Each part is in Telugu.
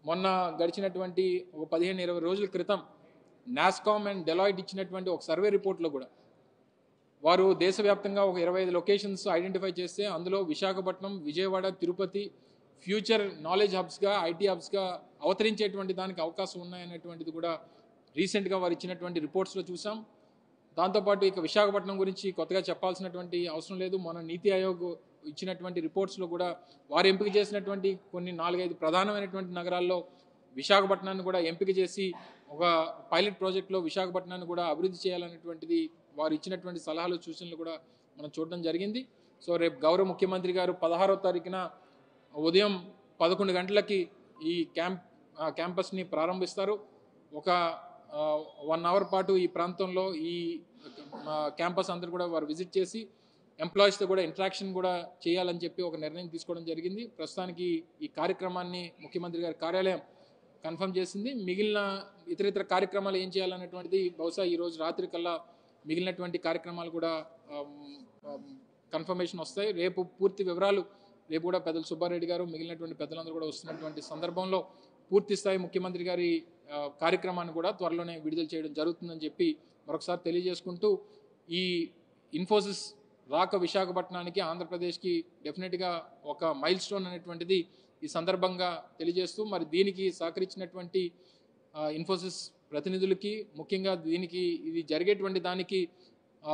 మొన్న గడిచినటువంటి ఒక పదిహేను ఇరవై రోజుల క్రితం నాస్కామ్ అండ్ డెలాయిట్ ఇచ్చినటువంటి ఒక సర్వే రిపోర్ట్లో కూడా వారు దేశవ్యాప్తంగా ఒక ఇరవై ఐదు లొకేషన్స్ ఐడెంటిఫై చేస్తే అందులో విశాఖపట్నం విజయవాడ తిరుపతి ఫ్యూచర్ నాలెడ్జ్ హబ్స్గా ఐటీ హబ్స్గా అవతరించేటువంటి దానికి అవకాశం ఉన్నాయనేటువంటిది కూడా రీసెంట్గా వారు ఇచ్చినటువంటి రిపోర్ట్స్లో చూసాం దాంతోపాటు ఇక విశాఖపట్నం గురించి కొత్తగా చెప్పాల్సినటువంటి అవసరం లేదు మన నీతి ఆయోగ్ ఇచ్చినటువంటి రిపోర్ట్స్లో కూడా వారు ఎంపిక చేసినటువంటి కొన్ని నాలుగైదు ప్రధానమైనటువంటి నగరాల్లో విశాఖపట్నాన్ని కూడా ఎంపిక చేసి ఒక పైలట్ ప్రాజెక్ట్లో విశాఖపట్నాన్ని కూడా అభివృద్ధి చేయాలనేటువంటిది వారు ఇచ్చినటువంటి సలహాలు సూచనలు కూడా మనం చూడడం జరిగింది సో రేపు గౌరవ ముఖ్యమంత్రి గారు పదహారో తారీఖున ఉదయం పదకొండు గంటలకి ఈ క్యాంప్ ఆ, క్యాంపస్ని ప్రారంభిస్తారు ఒక వన్ అవర్ పాటు ఈ ప్రాంతంలో ఈ ఆ, క్యాంపస్ అందరూ కూడా వారు విజిట్ చేసి ఎంప్లాయీస్తో కూడా ఇంటరాక్షన్ కూడా చేయాలని చెప్పి ఒక నిర్ణయం తీసుకోవడం జరిగింది ప్రస్తుతానికి ఈ కార్యక్రమాన్ని ముఖ్యమంత్రి గారి కార్యాలయం కన్ఫర్మ్ చేసింది మిగిలిన ఇతర ఇతర కార్యక్రమాలు ఏం చేయాలనేటువంటిది బహుశా ఈ రోజు రాత్రి కల్లా మిగిలినటువంటి కార్యక్రమాలు కూడా కన్ఫర్మేషన్ వస్తాయి రేపు పూర్తి వివరాలు రేపు కూడా పెద్దలు సుబ్బారెడ్డి గారు మిగిలినటువంటి పెద్దలందరూ కూడా వస్తున్నటువంటి సందర్భంలో పూర్తి స్థాయి ముఖ్యమంత్రి గారి ఆ, కార్యక్రమాన్ని కూడా త్వరలోనే విడుదల చేయడం జరుగుతుందని చెప్పి మరొకసారి తెలియజేసుకుంటూ ఈ ఇన్ఫోసిస్ రాక విశాఖపట్నానికి ఆంధ్రప్రదేశ్కి డెఫినెట్గా ఒక మైల్ స్టోన్ అనేటువంటిది ఈ సందర్భంగా తెలియజేస్తూ మరి దీనికి సహకరించినటువంటి ఆ, ఇన్ఫోసిస్ ప్రతినిధులకి ముఖ్యంగా దీనికి ఇది జరిగేటువంటి దానికి ఆ,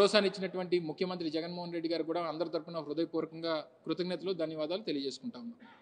భరోసానిచ్చినటువంటి ముఖ్యమంత్రి జగన్మోహన్ రెడ్డి గారు కూడా అందరి తరపున హృదయపూర్వకంగా కృతజ్ఞతలు ధన్యవాదాలు తెలియజేసుకుంటా ఉన్నాం